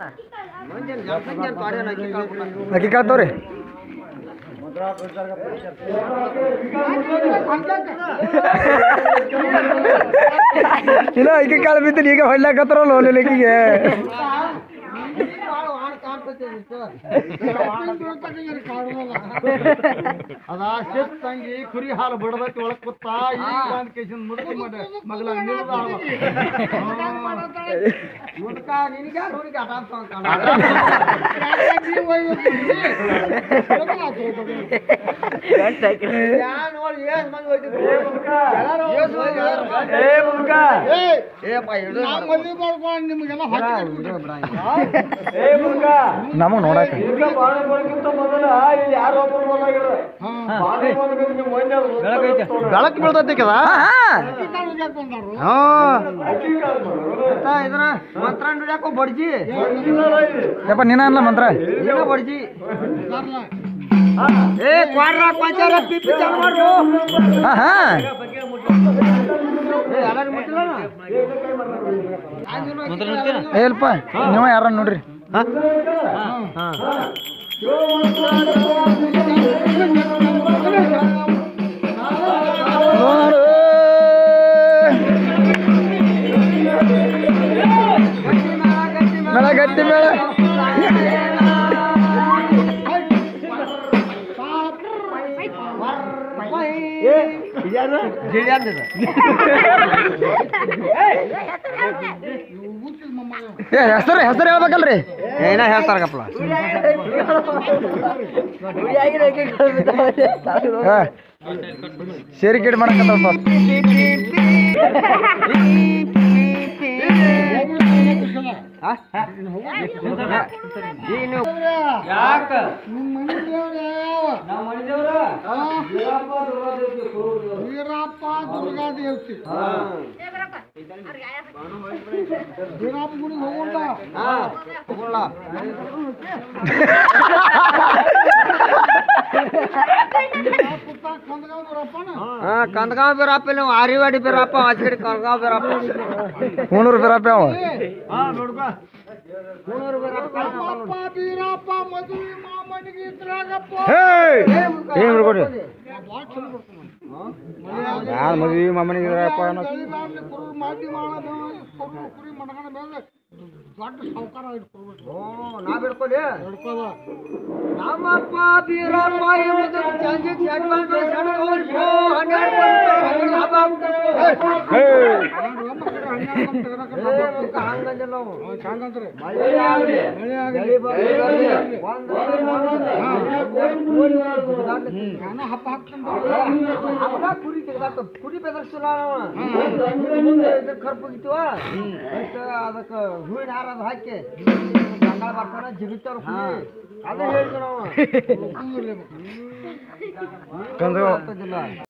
ಅಕ್ಕಿ ಕಾಳ್ತಾವ್ರಿ ಇಲ್ಲ ಅಕ್ಕಿ ಕಾಳು ಬಿದ್ದು ಈಗ ಹೊಡ್ಲಾಕತ್ತಾರಲ್ಲ ಒಲೆಕಿಗೆ ಅದ ಶಿಸ್ತ್ ತಂಗಿ ಕುರಿ ಹಾಲು ಬಡದಕ್ಕೆ ಒಳಗ್ ಕೂತ ಈಗ ಒಂದ್ ಕೇಸಿನ ಮುದುಕಿ ಮಾಡ ಮಗಳ ಮುದುಕ ನಿನಗೆ ಯಾರು ಹುಡುಗಿ ಆಟ ನಿಮ್ಗೆಲ್ಲ ನಮಗ್ ನೋಡಾಕ ಬೆಳಕು ಬೀಳ್ತೈತಿ ಕದ ಇದ್ರ ಮಂತ್ರ ನುಡ್ಯಾಕೋ ಬಡ್ಜಿ ಯಪ್ಪ ನೀನ ಅನ್ಲ ಮಂತ್ರ ಏನೋ ಬಡ್ಜಿ ಏ ಕ್ವಾಡ್ರ ಪಂಚಾರ ಪಿಪಿ ಚಾಲು ಮಾಡ್ರು ಹಾ ಹಾ ಏ ಎಲ್ಲರೂ ಮುಟ್ಟಿಲ್ಲ ಏ ಇಲ್ಪ ನೀವ ಯಾರ ನೋಡ್ರಿ ನೋಡು. ಮೇಳ ಗಟ್ಟಿ ಮೇಳ ಏ ಹೆಸರು ಹೆಸರು ಹೇಳ್ಬೇಕಲ್ರಿ ಏನ ಹೇಳ್ತಾರಪ್ಪ ಹಾ. ಸೇರಿ ಗಿಡ ಮಾಡಕತ್ತಪ್ಪ ಯಾಕ ವೀರಪ್ಪ ದುರ್ಗಾ ದೇವತಿ ವೀರಪ್ಪ ಗುಡಿ ಹೋಗೋಣ ಕಂದಗಾಂವ್ ವೀರಪ್ಪನ ಕಂದಗಾಂವ್ ಬೀರಪ್ಪ ಇಲ್ಲ ಆರಿವಾಡಿ ಬೀರಪ್ಪ ಆಚಕಡೆ ಕಂದಗಾಂವ್ ಬೀರಪ್ಪ ಹೂನೂರು ಬೀರಪ್ಪ ಅವ ಅಪ್ಪ ವೀರಪ್ಪ ಮದುವೆ ಮಾಮನಿಗೆ ಇದ್ರಾಗಪ್ಪ ಏನ್ ಹಿಡ್ಕೊಡ್ರಿ ಭಾಳ ಚಲೋ ಬರ್ತಾನ ಯಾರು ಮದ್ವಿ ಮಾಮನಿಗೆ ತಳಿಬಾರ್ಲಿ ಕುರು ಮಾದಿ ಮಾಡೋದು ಕುರು ಕುರಿ ಮಡಗಣ ಮೇಲೆ ದೊಡ್ಡ ಸಾವುಕಾರ ಇಟ್ಕೊಳ್ಬೇಕು ನಾ ಬಿಡ್ಕೊಲಿ ಹಿಡ್ಕೋದ ನಮ್ಮಪ್ಪ ಬೀರಪ್ಪ ಎಂಬುದು ಸಂಜೆ ಸಣ್ಣ ಸಣ್ಣ ಹನ್ನೆರಡು ಹನ್ನೆರಡು ಹಬ್ಬ ಹಂಗಂದಿಲ್ಲ ನಾವು ಹಂಗಂದ್ರೆ ಮಳೆ ಆಗಲಿ ಮಳೆ ಆಗಲಿ ಬೆಳೆ ಬರ್ಲಿ ಒಂದು ನಾನು ಹಬ್ಬ ಹಾಕ್ಕೊಂಡು ಹಬ್ಬ ಕುರಿ ತೆಗ್ದಾಕ ಕುರಿ ಬೆದರ್ಸಲ್ಲ ನಾವು ಮುಂದೆ ಇದ್ರ ಕರ್ಪುಗಿತ್ವ ಅದಕ್ಕೆ ಹೂವಿನ ಹಾರ ಅದು ಹಾಕಿ ಗಂಗಾಳ ಬರ್ತಾನ ಜಿಗಿತಾರ ಕುರಿ ಅದೇ ಹೇಳಿದ್ವಿ ನಾವು ಕಂದು ಗೊತ್ತಿಲ್ಲ